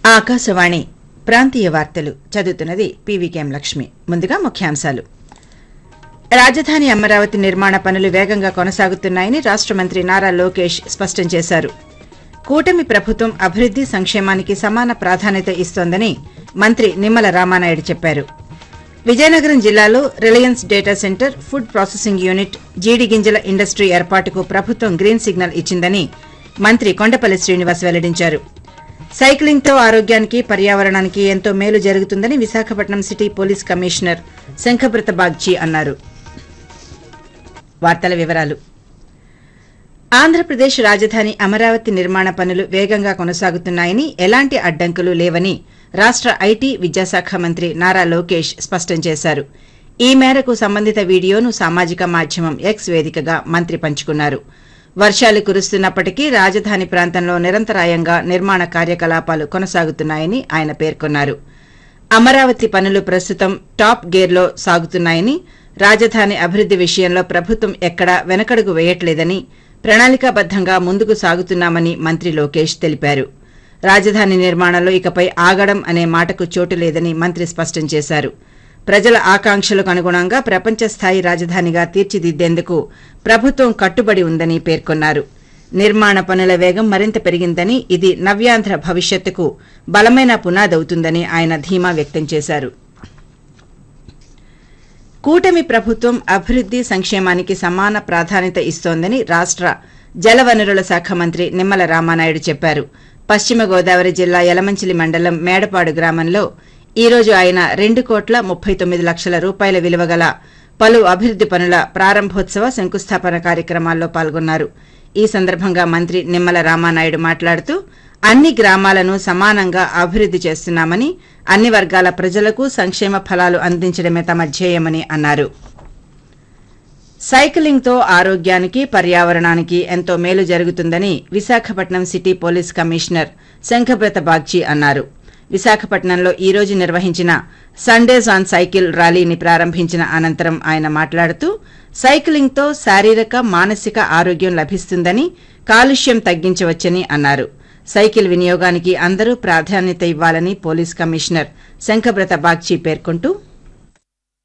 ఆకాశవాణి ప్రాంతీయ వార్తలు చదువుతున్నది పీవీకేఎం లక్ష్మి ముందుగా ముఖ్యాంశాలు రాజధాని అమరావతి నిర్మాణ పనులు వేగంగా కొనసాగుతున్నాయని రాష్ట మంత్రి నారా లోకేష్ స్పష్టం చేశారు కూటమి ప్రభుత్వం అభివృద్ది సంక్షేమానికి సమాన ప్రాధాన్యత ఇస్తోందని మంత్రి నిమ్మల రామానాయుడు చెప్పారు విజయనగరం జిల్లాలో Reliance data centre food processing unit జీడి గింజల ఇండస్ట్రీ ఏర్పాటుకు ప్రభుత్వం గ్రీన్ సిగ్నల్ ఇచ్చిందని మంత్రి కొండపల్లి శ్రీనివాస్ వెల్లడించారు సైక్లింగ్తో ఆరోగ్యానికి పర్యావరణానికి ఎంతో మేలు జరుగుతుందని Visakhapatnam city police commissioner Shankhabrata Bagchi అన్నారు వార్తల వివరాలు ఆంధ్రప్రదేశ్ రాజధాని అమరావతి నిర్మాణ పనులు వేగంగా కొనసాగుతున్నాయని ఎలాంటి అడ్డంకులు లేవని రాష్ట ఐటీ విద్యాశాఖ మంత్రి నారా లోకేష్ స్పష్టం చేశారు ఈ మేరకు సంబంధిత వీడియోను సామాజిక మాధ్యమం ఎక్స్ వేదికగా మంత్రి పంచుకున్నారు వర్షాలు కురుస్తున్నప్పటికీ రాజధాని ప్రాంతంలో నిరంతరాయంగా నిర్మాణ కార్యకలాపాలు కొనసాగుతున్నాయని ఆయన పేర్కొన్నారు అమరావతి పనులు ప్రస్తుతం టాప్ గేర్లో సాగుతున్నాయని రాజధాని అభివృద్ది విషయంలో ప్రభుత్వం ఎక్కడా వెనకడుగు వేయట్లేదని ప్రణాళికాబద్దంగా ముందుకు సాగుతున్నామని మంత్రి లోకేష్ తెలిపారు రాజధాని నిర్మాణంలో ఇకపై ఆగడం అనే మాటకు చోటు లేదని మంత్రి స్పష్టం చేశారు ప్రజల ఆకాంక్షలకు అనుగుణంగా ప్రపంచ స్థాయి రాజధానిగా తీర్చిదిద్దేందుకు ప్రభుత్వం కట్టుబడి ఉందని పేర్కొన్నారు నిర్మాణ పనుల వేగం మరింత పెరిగిందని ఇది నవ్యాంధ్ర భవిష్యత్తుకు బలమైన పునాదవుతుందని ఆయన ధీమా వ్యక్తం చేశారు కూటమి ప్రభుత్వం అభివృద్ది సంక్షేమానికి సమాన ప్రాధాన్యత ఇస్తోందని రాష్ట జలవనరుల శాఖ మంత్రి నిమ్మల రామానాయుడు చెప్పారు పశ్చిమ గోదావరి జిల్లా యలమంచిలి మండలం మేడపాడు గ్రామంలో ఈ రోజు ఆయన రెండు కోట్ల ముప్పై తొమ్మిది లక్షల రూపాయల విలువ గల పలు అభివృద్ది పనుల ప్రారంభోత్సవ శంకుస్థాపన కార్యక్రమాల్లో పాల్గొన్నారు ఈ సందర్భంగా మంత్రి నిమ్మల రామానాయుడు మాట్లాడుతూ అన్ని గ్రామాలను సమానంగా అభివృద్ది చేస్తున్నామని అన్ని వర్గాల ప్రజలకు సంక్షేమ ఫలాలు అందించడమే తమ ధ్యేయమని అన్నారు సైకిలింగ్తో ఆరోగ్యానికి పర్యావరణానికి ఎంతో మేలు జరుగుతుందని Visakhapatnam city police commissioner Shankhabrata Bagchi అన్నారు విశాఖపట్నంలో ఈ రోజు నిర్వహించిన సండేస్ ఆన్ సైకిల్ ర్యాలీని ప్రారంభించిన అనంతరం ఆయన మాట్లాడుతూ సైకిలింగ్తో శారీరక మానసిక ఆరోగ్యం లభిస్తుందని కాలుష్యం తగ్గించవచ్చని అన్నారు సైకిల్ వినియోగానికి అందరూ ప్రాధాన్యత ఇవ్వాలని పోలీస్ కమిషనర్ శంఖబ్రత బాగ్చి పేర్కొంటూ